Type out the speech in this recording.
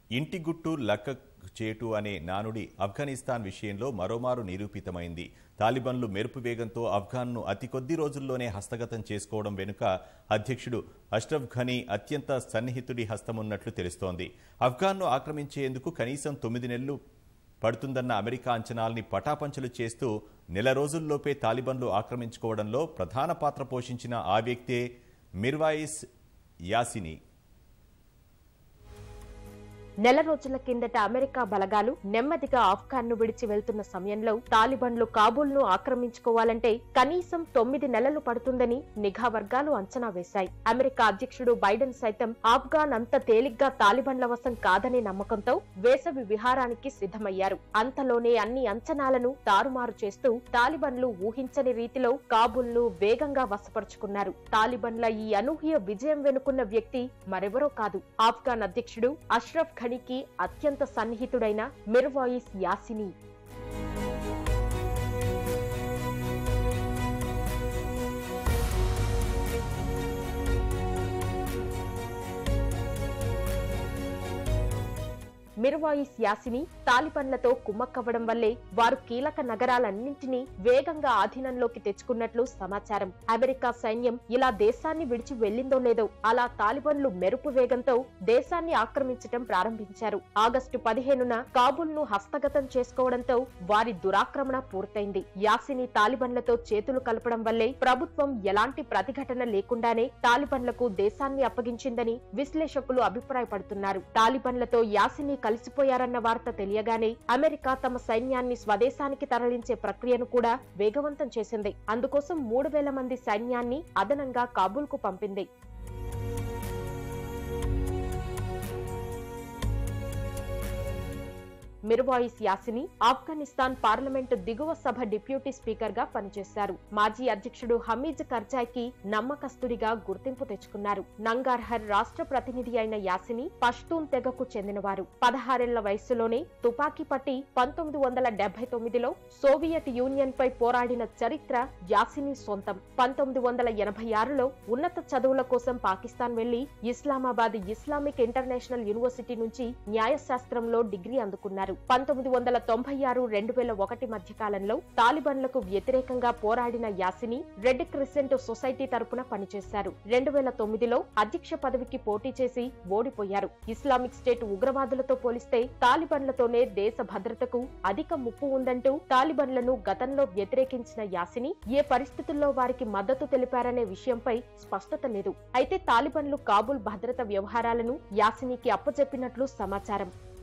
ఇంటి గుట్టు లక్క చేటు అనే నానుడి ఆఫ్ఘనిస్తాన్ విషయంలో మరోమారు నిరూపితమైంది తాలిబన్లు మెరుపు వేగంతో ఆఫ్ఘాన్ను అతి కొద్ది రోజుల్లోనే హస్తగతం చేసుకోవడం వెనుక అధ్యక్షుడు అష్రఫ్ ఘనీ అత్యంత సన్నిహితుడి హస్తమున్నట్లు తెలుస్తోంది ఆఫ్ఘాన్ను ఆక్రమించేందుకు కనీసం తొమ్మిది నెలలు పడుతుందన్న అమెరికా అంచనాల్ని పటాపంచలు చేస్తూ నెల రోజుల్లోపే తాలిబన్లు ఆక్రమించుకోవడంలో ప్రధాన పాత్ర పోషించిన ఆ వ్యక్తే మిర్వాయిస్ యాసిని నెల రోజుల కిందట అమెరికా బలగాలు నెమ్మదిగా ఆఫ్ఘాన్ ను విడిచి వెళ్తున్న సమయంలో తాలిబన్లు కాబూల్ ను ఆక్రమించుకోవాలంటే కనీసం తొమ్మిది నెలలు పడుతుందని నిఘా వర్గాలు అంచనా వేశాయి అమెరికా అధ్యక్షుడు బైడెన్ సైతం ఆఫ్ఘాన్ అంత తేలిగ్గా తాలిబన్ల వశం కాదనే నమ్మకంతో వేసవి విహారానికి సిద్ధమయ్యారు అంతలోనే అన్ని అంచనాలను తారుమారు చేస్తూ తాలిబన్లు ఊహించని రీతిలో కాబూల్ ను వేగంగా వశపరుచుకున్నారు తాలిబన్ల ఈ అనూహ్య విజయం వెనుకున్న వ్యక్తి మరెవరో కాదు ఆఫ్ఘాన్ అధ్యక్షుడు అష్రఫ్ ఘనీకి అత్యంత సన్నిహితుడైన మిర్వాయిస్ యాసిని మిర్వాయిస్ యాసిని తాలిబన్లతో కుమ్మక్కవ్వడం వల్లే వారు కీలక నగరాలన్నింటినీ వేగంగా ఆధీనంలోకి తెచ్చుకున్నట్లు సమాచారం అమెరికా సైన్యం ఇలా దేశాన్ని విడిచి వెళ్లిందో లేదో అలా తాలిబన్లు మెరుపు వేగంతో దేశాన్ని ఆక్రమించటం ప్రారంభించారు ఆగస్టు పదిహేనున కాబుల్ ను హస్తగతం చేసుకోవడంతో వారి దురాక్రమణ పూర్తయింది యాసిని తాలిబన్లతో చేతులు కలపడం వల్లే ప్రభుత్వం ఎలాంటి ప్రతిఘటన లేకుండానే తాలిబన్లకు దేశాన్ని అప్పగించిందని విశ్లేషకులు అభిప్రాయపడుతున్నారు తాలిబన్లతో యాసిని కలిసిపోయారన్న వార్త తెలియగానే అమెరికా తమ సైన్యాన్ని స్వదేశానికి తరలించే ప్రక్రియను కూడా వేగవంతం చేసింది అందుకోసం మూడు వేల మంది సైన్యాన్ని అదనంగా కాబూల్కు పంపింది మిర్వాయిస్ యాసిని ఆఫ్ఘనిస్తాన్ పార్లమెంటు దిగువ సభ డిప్యూటీ స్పీకర్ గా పనిచేశారు మాజీ అధ్యక్షుడు హమీద్ కర్జాయ్కి నమ్మకస్తుడిగా గుర్తింపు తెచ్చుకున్నారు నంగార్హర్ రాష్ట్ర ప్రతినిధి అయిన యాసిని పష్తూన్ తెగకు చెందినవారు పదహారేళ్ల వయస్సులోనే తుపాకీ పట్టి పంతొమ్మిది వందల డెబ్బై తొమ్మిదిలో సోవియట్ యూనియన్ పై పోరాడిన చరిత్ర యాసిని సొంతం పంతొమ్మిది వందల ఎనభై ఆరులో ఉన్నత చదువుల కోసం పాకిస్తాన్ వెళ్లి ఇస్లామాబాద్ ఇస్లామిక్ ఇంటర్నేషనల్ యూనివర్సిటీ నుంచి న్యాయశాస్త్రంలో డిగ్రీ అందుకున్నారు పంతొమ్మిది వందల తొంభై ఆరు రెండు వేల ఒకటి మధ్య కాలంలో తాలిబన్లకు వ్యతిరేకంగా పోరాడిన యాసిని రెడ్ క్రిసెంట్ సొసైటీ తరపున పనిచేశారు రెండు వేల తొమ్మిదిలో అధ్యక్ష పదవికి పోటీ చేసి ఓడిపోయారు ఇస్లామిక్ స్టేట్ ఉగ్రవాదులతో పోలిస్తే తాలిబన్లతోనే దేశ భద్రతకు అధిక ముప్పు ఉందంటూ తాలిబన్లను గతంలో వ్యతిరేకించిన యాసిని ఏ పరిస్థితుల్లో వారికి మద్దతు తెలిపారనే విషయంపై స్పష్టత లేదు అయితే తాలిబన్లు కాబూల్ భద్రత వ్యవహారాలను యాసినికి అప్పచెప్పినట్లు సమాచారం